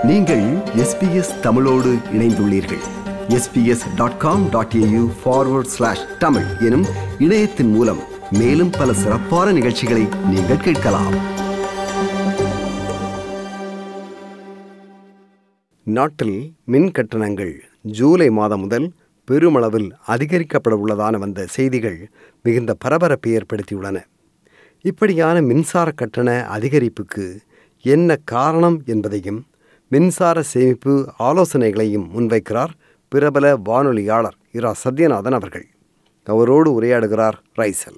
நீங்கள் எஸ்பிஎஸ் தமிழோடு இணைந்துள்ளீர்கள் SBS dot com dot AU forward slash Tamil எனும் இணையத்தின் மூலம் மேலும் பல சிறப்பான நிகழ்ச்சிகளை நீங்கள் கேட்கலாம் நாட்டில் மின் கட்டணங்கள் ஜூலை மாதம் முதல் பெருமளவில் அதிகரிக்கப்பட உள்ளதான வந்த செய்திகள் மிகுந்த பரபரப்பை ஏற்படுத்தியுள்ளன இப்படியான மின்சார கட்டண அதிகரிப்புக்கு என்ன காரணம் என்பதையும் மின்சார சேமிப்பு ஆலோசனைகளையும் முன்வைக்கிறார் பிரபல வானொலியாளர் இரா சத்யநாதன் அவர்கள் அவரோடு உரையாடுகிறார் ரைசல்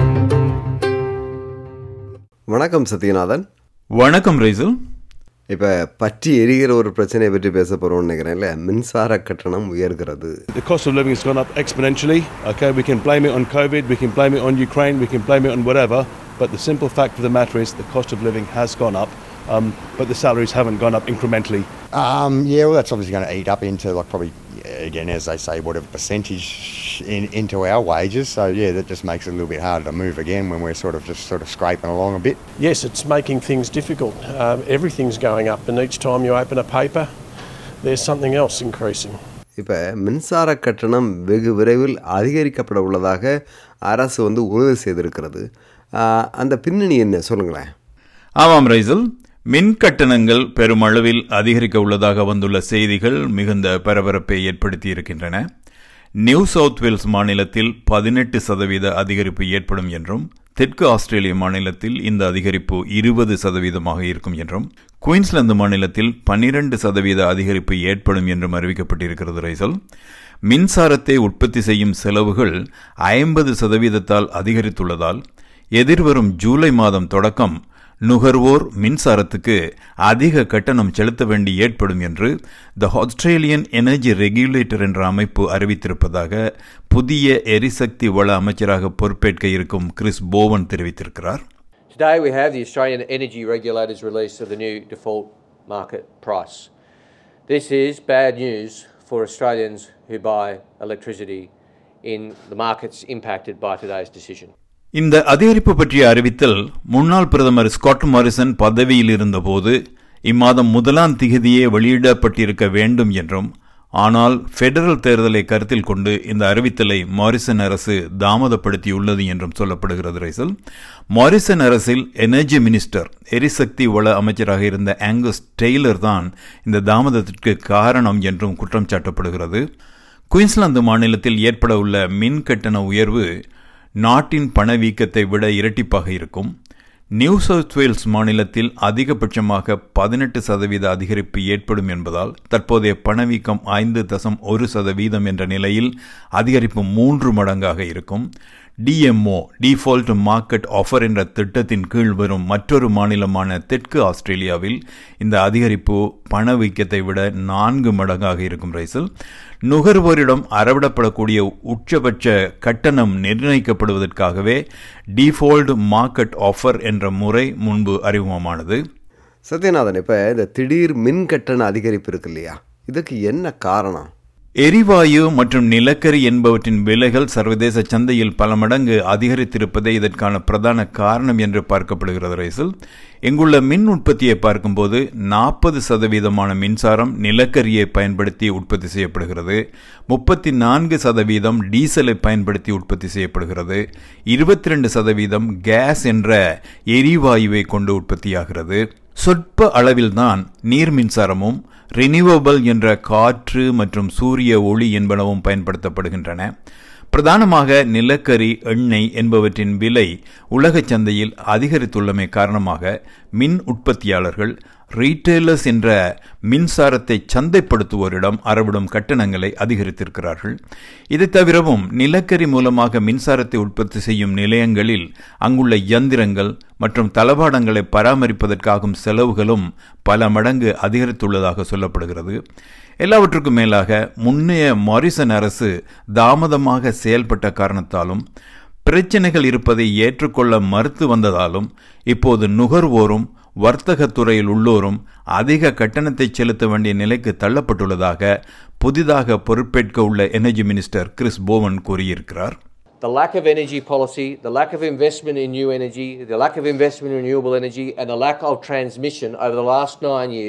வணக்கம் சத்யநாதன் வணக்கம் ரைசல் இப்போ பற்றி எரிகிற ஒரு பிரச்சனையை பற்றி பேச போகிறோம்னு நினைக்கிறேன் இல்லை மின்சார கட்டணம் உயர்கிறது The cost of living has gone up exponentially. Okay, we can blame it on COVID, we can blame it on Ukraine, we can blame it on whatever, but the simple fact of the matter is the cost of living has gone up, um, but the salaries haven't gone up incrementally. Um, yeah, well, that's obviously going to eat up into like probably yeah, again, as they say, whatever percentage in, into our wages. So yeah, that just makes it a little bit harder to move again when we're sort of just sort of scraping along a bit. Yes, it's making things difficult. Um, everything's going up, and each time you open a paper, there's something else increasing. இப்போ மின்சார கட்டணம் வெகு விரைவில் அதிகரிக்கப்பட உள்ளதாக அரசு வந்து உறுதி செய்திருக்கிறது ஆஹ், அந்த பின்னணி என்ன சொல்லுங்களேன் ஆமாம் ரைசல் மின் கட்டணங்கள் பெருமளவில் அதிகரிக்க உள்ளதாக வந்துள்ள செய்திகள் மிகுந்த பரபரப்பை ஏற்படுத்தி இருக்கின்றன நியூ சவுத் வேல்ஸ் மாநிலத்தில் பதினெட்டு சதவீத அதிகரிப்பு ஏற்படும் என்றும் தெற்கு ஆஸ்திரேலிய மாநிலத்தில் இந்த அதிகரிப்பு இருபது சதவீதமாக இருக்கும் என்றும் குயின்ஸ்லாந்து மாநிலத்தில் பன்னிரண்டு சதவீத அதிகரிப்பு ஏற்படும் என்றும் அறிவிக்கப்பட்டிருக்கிறது ரைசல் மின்சாரத்தை உற்பத்தி செய்யும் செலவுகள் ஐம்பது சதவீதத்தால் அதிகரித்துள்ளதால் எதிர்வரும் ஜூலை மாதம் தொடக்கம் நுகர்வோர் மின்சாரத்துக்கு அதிக கட்டணம் செலுத்த வேண்டி ஏற்படும் என்று த ஆஸ்திரேலியன் எனர்ஜி ரெகுலேட்டர் என்ற அமைப்பு அறிவித்திருப்பதாக புதிய எரிசக்தி வள அமைச்சராக பொறுப்பேற்க இருக்கும் கிறிஸ் போவன் தெரிவித்திருக்கிறார் Today we have the Australian Energy Regulator's release of the new default market price. This is bad news for Australians who buy electricity in the markets impacted by today's decision. இந்த அதிகரிப்பு பற்றிய அறிவித்தல் முன்னாள் பிரதமர் Scott Morrison பதவியில் இருந்தபோது இம்மாதம் முதலாம் திகதியே வெளியிடப்பட்டிருக்க வேண்டும் என்றும் ஆனால் ஃபெடரல் தேர்தலை கருத்தில் கொண்டு இந்த அறிவித்தலை மாரிசன் அரசு தாமதப்படுத்தியுள்ளது என்றும் சொல்லப்படுகிறது ரைசல் மாரிசன் அரசில் எனர்ஜி மினிஸ்டர் எரிசக்தி வள அமைச்சராக இருந்த ஆங்கஸ் டெய்லர் தான் இந்த தாமதத்திற்கு காரணம் என்றும் குற்றம் சாட்டப்படுகிறது குயின்ஸ்லாந்து மாநிலத்தில் ஏற்பட உள்ள மின் கட்டண உயர்வு நாட்டின் பணவீக்கத்தை விட இரட்டிப்பாக இருக்கும் நியூ சவுத் வேல்ஸ் மாநிலத்தில் அதிகபட்சமாக பதினெட்டு சதவீத அதிகரிப்பு ஏற்படும் என்பதால் தற்போதைய பணவீக்கம் ஐந்து தசம் ஒரு சதவீதம் என்ற நிலையில் அதிகரிப்பு மூன்று மடங்காக இருக்கும் டிஎம்ஓ டிஃபால்ட் மார்க்கெட் ஆஃபர் என்ற திட்டத்தின் கீழ் வரும் மற்றொரு மாநிலமான தெற்கு ஆஸ்திரேலியாவில் இந்த அதிகரிப்பு பணவீக்கத்தை விட நான்கு மடங்காக இருக்கும் ரைசல் நுகர்வோரிடம் அறவிடப்படக்கூடிய உச்சபட்ச கட்டணம் நிர்ணயிக்கப்படுவதற்காகவே டிஃபால்ட் மார்க்கெட் ஆஃபர் என்ற முறை முன்பு அறிமுகமானது சத்யநாதன் இப்போ இந்த திடீர் மின் கட்டண அதிகரிப்பு இருக்கு இல்லையா இதுக்கு என்ன காரணம் எரிவாயு மற்றும் நிலக்கரி என்பவற்றின் விலைகள் சர்வதேச சந்தையில் பல மடங்கு அதிகரித்திருப்பதே இதற்கான பிரதான காரணம் என்று பார்க்கப்படுகிறது ரைசல் இங்குள்ள மின் உற்பத்தியை பார்க்கும்போது நாற்பது சதவீதமான மின்சாரம் நிலக்கரியை பயன்படுத்தி உற்பத்தி செய்யப்படுகிறது முப்பத்தி நான்கு சதவீதம் டீசலை பயன்படுத்தி உற்பத்தி செய்யப்படுகிறது இருபத்தி ரெண்டு சதவீதம் கேஸ் என்ற எரிவாயுவை கொண்டு உற்பத்தியாகிறது சொற்ப அளவில்தான் நீர் மின்சாரமும் ரினியூவபிள் என்ற காற்று மற்றும் சூரிய ஒளி என்பனவும் பயன்படுத்தப்படுகின்றன பிரதானமாக நிலக்கரி எண்ணெய் என்பவற்றின் விலை உலகச் சந்தையில் அதிகரித்துள்ளமை காரணமாக மின் உற்பத்தியாளர்கள் ரீட்டெயிலர்ஸ் என்ற மின்சாரத்தை சந்தைப்படுத்துவோரிடம் அறவிடும் கட்டணங்களை அதிகரித்திருக்கிறார்கள் இதை தவிரவும் நிலக்கரி மூலமாக மின்சாரத்தை உற்பத்தி செய்யும் நிலையங்களில் அங்குள்ள இயந்திரங்கள் மற்றும் தளபாடங்களை பராமரிப்பதற்காகும் செலவுகளும் பல மடங்கு அதிகரித்துள்ளதாக சொல்லப்படுகிறது எல்லாவற்றுக்கும் மேலாக முன்னைய மாரிசன் அரசு தாமதமாக செயல்பட்ட காரணத்தாலும் பிரச்சனைகள் இருப்பதை ஏற்றுக்கொள்ள மறுத்து வந்ததாலும் இப்போது நுகர்வோரும் வர்த்தகத் துறையில் உள்ளோரும் அதிக கட்டணத்தை செலுத்த வேண்டிய நிலைக்கு தள்ளப்பட்டுள்ளதாக புதிதாக பொறுப்பேற்க உள்ள எனர்ஜி மினிஸ்டர் கிறிஸ் போவன் கூறியிருக்கிறார் The lack of energy policy, the lack of investment in new energy, the lack of investment in renewable energy, and the lack of transmission over the last nine years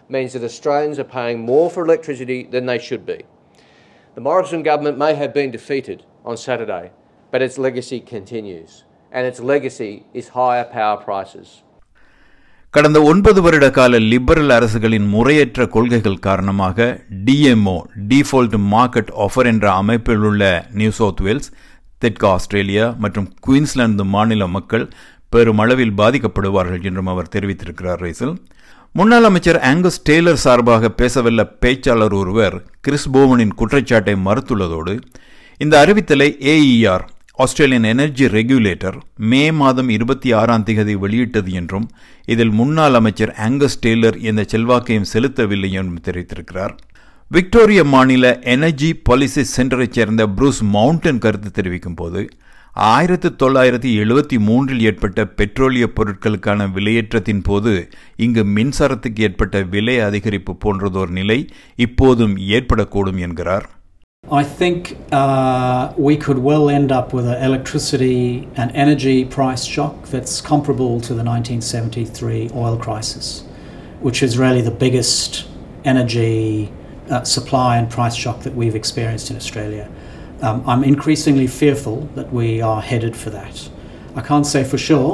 means that Australians are paying more for electricity than they should be. The Morrison government may have been defeated on Saturday, but its legacy continues, and its legacy is higher power prices. கடந்த ஒன்பது வருட கால liberal அரசுகளின் முறையற்ற கொள்கைகள் காரணமாக DMO default market offer என்ற அமைப்பில் உள்ள நியூ சவுத் வேல்ஸ் தெற்கு ஆஸ்திரேலியா மற்றும் குயின்ஸ்லாந்து மாநில மக்கள் பெருமளவில் பாதிக்கப்படுவார்கள் என்றும் அவர் தெரிவித்திருக்கிறார் ரைசல் முன்னாள் அமைச்சர் ஆங்கஸ் டெய்லர் சார்பாக பேசவல்ல பேச்சாளர் ஒருவர் கிறிஸ் போவனின் குற்றச்சாட்டை மறுத்துள்ளதோடு இந்த அறிவித்தலை ஏஇஆர் ஆஸ்திரேலியன் எனர்ஜி ரெகுலேட்டர் மே மாதம் இருபத்தி ஆறாம் திகதி வெளியிட்டது என்றும் இதில் முன்னாள் அமைச்சர் ஆங்கஸ் டெய்லர் எந்த செல்வாக்கையும் செலுத்தவில்லை என்றும் தெரிவித்திருக்கிறார் விக்டோரிய மாநில எனர்ஜி பாலிசி சென்டரைச் சேர்ந்த புரூஸ் மவுண்டன் கருத்து தெரிவிக்கும் போது ஆயிரத்தி தொள்ளாயிரத்தி எழுபத்தி மூன்றில் ஏற்பட்ட பெட்ரோலிய பொருட்களுக்கான விலையேற்றத்தின் போது இங்கு மின்சாரத்துக்கு ஏற்பட்ட விலை அதிகரிப்பு போன்றதோர் நிலை இப்போதும் ஏற்படக்கூடும் என்கிறார் I think uh, we could well end up with an electricity and energy price shock that's comparable to the 1973 oil crisis, which is really the biggest energy uh, supply and price shock that we've experienced in Australia. Um, I'm increasingly fearful that we are headed for that. I can't say for sure,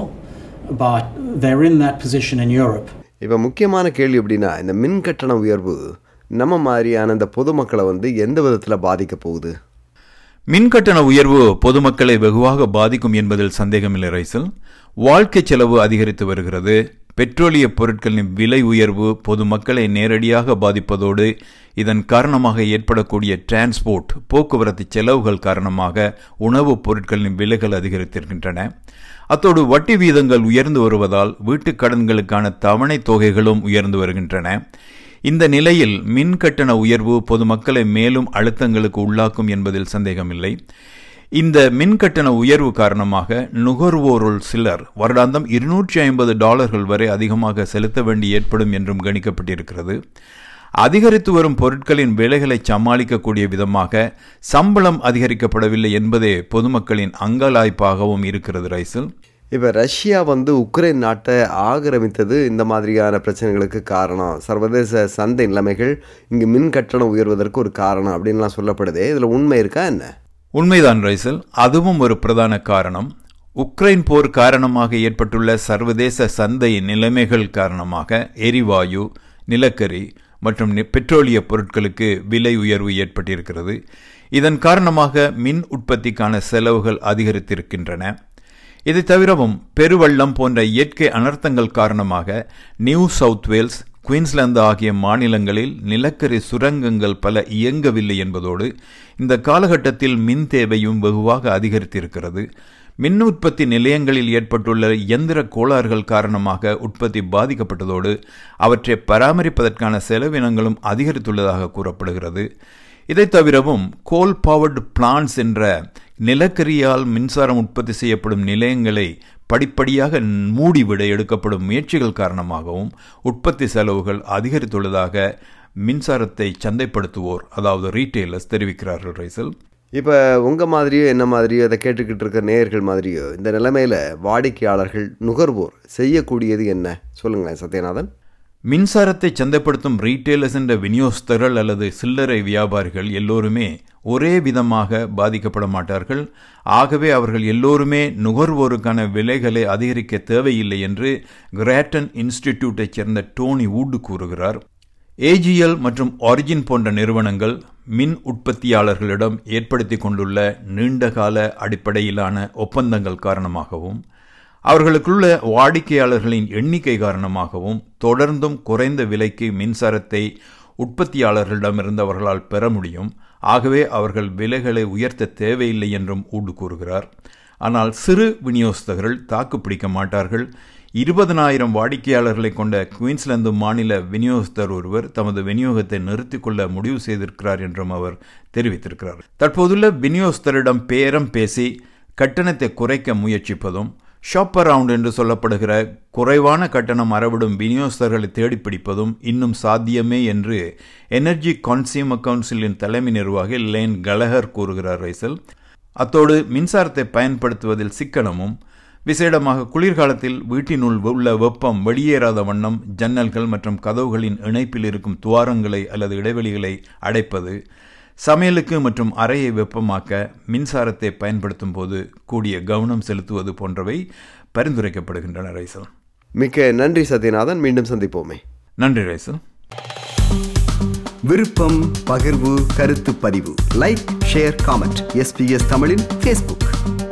but they're in that position in Europe. இப்போ முக்கியமான கேள்வி எப்படின்னா இந்த மின் கட்டண உயர்வு நம்ம மாதிரியான இந்த பொதுமக்களை வந்து எந்த விதத்தில் பாதிக்க போகுது மின்கட்டண உயர்வு பொதுமக்களை வெகுவாக பாதிக்கும் என்பதில் சந்தேகமில்லை ரைசல் வாழ்க்கை செலவு அதிகரித்து வருகிறது பெட்ரோலிய பொருட்களின் விலை உயர்வு பொதுமக்களை நேரடியாக பாதிப்பதோடு இதன் காரணமாக ஏற்படக்கூடிய டிரான்ஸ்போர்ட் போக்குவரத்து செலவுகள் காரணமாக உணவுப் பொருட்களின் விலைகள் அதிகரித்திருக்கின்றன அத்தோடு வட்டி வீதங்கள் உயர்ந்து வருவதால் வீட்டுக் கடன்களுக்கான தவணை தொகைகளும் உயர்ந்து வருகின்றன இந்த நிலையில் மின் கட்டண உயர்வு பொதுமக்களை மேலும் அழுத்தங்களுக்கு உள்ளாக்கும் என்பதில் சந்தேகமில்லை இந்த மின் கட்டண உயர்வு காரணமாக நுகர்வோருள் சிலர் வருடாந்தம் இருநூற்றி ஐம்பது டாலர்கள் வரை அதிகமாக செலுத்த வேண்டி ஏற்படும் என்றும் கணிக்கப்பட்டிருக்கிறது அதிகரித்து வரும் பொருட்களின் விலைகளை சமாளிக்கக்கூடிய விதமாக சம்பளம் அதிகரிக்கப்படவில்லை என்பதே பொதுமக்களின் அங்கலாய்ப்பாகவும் இருக்கிறது ரைசல் இப்போ ரஷ்யா வந்து உக்ரைன் நாட்டை ஆக்கிரமித்தது இந்த மாதிரியான பிரச்சனைகளுக்கு காரணம் சர்வதேச சந்தை நிலைமைகள் இங்கு மின் கட்டணம் உயர்வதற்கு ஒரு காரணம் அப்படின்லாம் சொல்லப்படுதே இதில் உண்மை இருக்கா என்ன உண்மைதான் ரைசல் அதுவும் ஒரு பிரதான காரணம் உக்ரைன் போர் காரணமாக ஏற்பட்டுள்ள சர்வதேச சந்தை நிலைமைகள் காரணமாக எரிவாயு நிலக்கரி மற்றும் பெட்ரோலிய பொருட்களுக்கு விலை உயர்வு ஏற்பட்டிருக்கிறது இதன் காரணமாக மின் உற்பத்திக்கான செலவுகள் அதிகரித்திருக்கின்றன இதை தவிரவும் பெருவள்ளம் போன்ற இயற்கை அனர்த்தங்கள் காரணமாக நியூ சவுத் வேல்ஸ் குயின்ஸ்லாந்து ஆகிய மாநிலங்களில் நிலக்கரி சுரங்கங்கள் பல இயங்கவில்லை என்பதோடு இந்த காலகட்டத்தில் மின் தேவையும் வெகுவாக அதிகரித்திருக்கிறது மின் உற்பத்தி நிலையங்களில் ஏற்பட்டுள்ள இயந்திர கோளாறுகள் காரணமாக உற்பத்தி பாதிக்கப்பட்டதோடு அவற்றை பராமரிப்பதற்கான செலவினங்களும் அதிகரித்துள்ளதாக கூறப்படுகிறது இதை தவிரவும் கோல் பவர்டு பிளான்ஸ் என்ற நிலக்கரியால் மின்சாரம் உற்பத்தி செய்யப்படும் நிலையங்களை படிப்படியாக மூடிவிட எடுக்கப்படும் முயற்சிகள் காரணமாகவும் உற்பத்தி செலவுகள் அதிகரித்துள்ளதாக மின்சாரத்தை சந்தைப்படுத்துவோர் அதாவது ரீட்டெயிலர்ஸ் தெரிவிக்கிறார்கள் ரைசல் இப்போ உங்கள் மாதிரியோ என்ன மாதிரியோ இதை கேட்டுக்கிட்டு இருக்க நேயர்கள் மாதிரியோ இந்த நிலைமையில் வாடிக்கையாளர்கள் நுகர்வோர் செய்யக்கூடியது என்ன சொல்லுங்களேன் சத்யநாதன் மின்சாரத்தை சந்தைப்படுத்தும் ரீட்டெயிலர்ஸ் என்ற விநியோகஸ்தர்கள் அல்லது சில்லறை வியாபாரிகள் எல்லோருமே ஒரே விதமாக பாதிக்கப்பட மாட்டார்கள் ஆகவே அவர்கள் எல்லோருமே நுகர்வோருக்கான விலைகளை அதிகரிக்க தேவையில்லை என்று கிரேட்டன் இன்ஸ்டிடியூட்டைச் சேர்ந்த டோனி வூட் கூறுகிறார் ஏஜிஎல் மற்றும் ஆரிஜின் போன்ற நிறுவனங்கள் மின் உற்பத்தியாளர்களிடம் ஏற்படுத்தி கொண்டுள்ள நீண்டகால அடிப்படையிலான ஒப்பந்தங்கள் காரணமாகவும் அவர்களுக்குள்ள வாடிக்கையாளர்களின் எண்ணிக்கை காரணமாகவும் தொடர்ந்தும் குறைந்த விலைக்கு மின்சாரத்தை உற்பத்தியாளர்களிடமிருந்து அவர்களால் பெற முடியும் ஆகவே அவர்கள் விலைகளை உயர்த்த தேவையில்லை என்றும் ஊடு கூறுகிறார் ஆனால் சிறு விநியோகஸ்தகர்கள் தாக்குப்பிடிக்க மாட்டார்கள் இருபதனாயிரம் வாடிக்கையாளர்களை கொண்ட குயின்ஸ்லாந்து மாநில விநியோகஸ்தர் ஒருவர் தமது விநியோகத்தை நிறுத்திக் கொள்ள முடிவு செய்திருக்கிறார் என்றும் அவர் தெரிவித்திருக்கிறார் தற்போதுள்ள விநியோகஸ்தரிடம் பேரம் பேசி கட்டணத்தை குறைக்க முயற்சிப்பதும் ஷாப் அரவுண்ட் என்று சொல்லப்படுகிற குறைவான கட்டணம் அறவிடும் விநியோகஸ்தர்களை தேடிப்பிடிப்பதும் இன்னும் சாத்தியமே என்று எனர்ஜி கன்சியூமர் கவுன்சிலின் தலைமை நிர்வாகி லேன் கலஹர் கூறுகிறார் ரைசல் அத்தோடு மின்சாரத்தை பயன்படுத்துவதில் சிக்கனமும் விசேடமாக குளிர்காலத்தில் வீட்டினுள் உள்ள வெப்பம் வெளியேறாத வண்ணம் ஜன்னல்கள் மற்றும் கதவுகளின் இணைப்பில் இருக்கும் துவாரங்களை அல்லது இடைவெளிகளை அடைப்பது சமையலுக்கு மற்றும் அறையை வெப்பமாக்க மின்சாரத்தை பயன்படுத்தும் போது கூடிய கவனம் செலுத்துவது போன்றவை பரிந்துரைக்கப்படுகின்றன ரைசல் மிக்க நன்றி சத்யநாதன் மீண்டும் சந்திப்போமே நன்றி ரைசல் விருப்பம் பகிர்வு கருத்து பதிவு லைக் ஷேர் காமெண்ட் எஸ்பிஎஸ் தமிழின் ஃபேஸ்புக்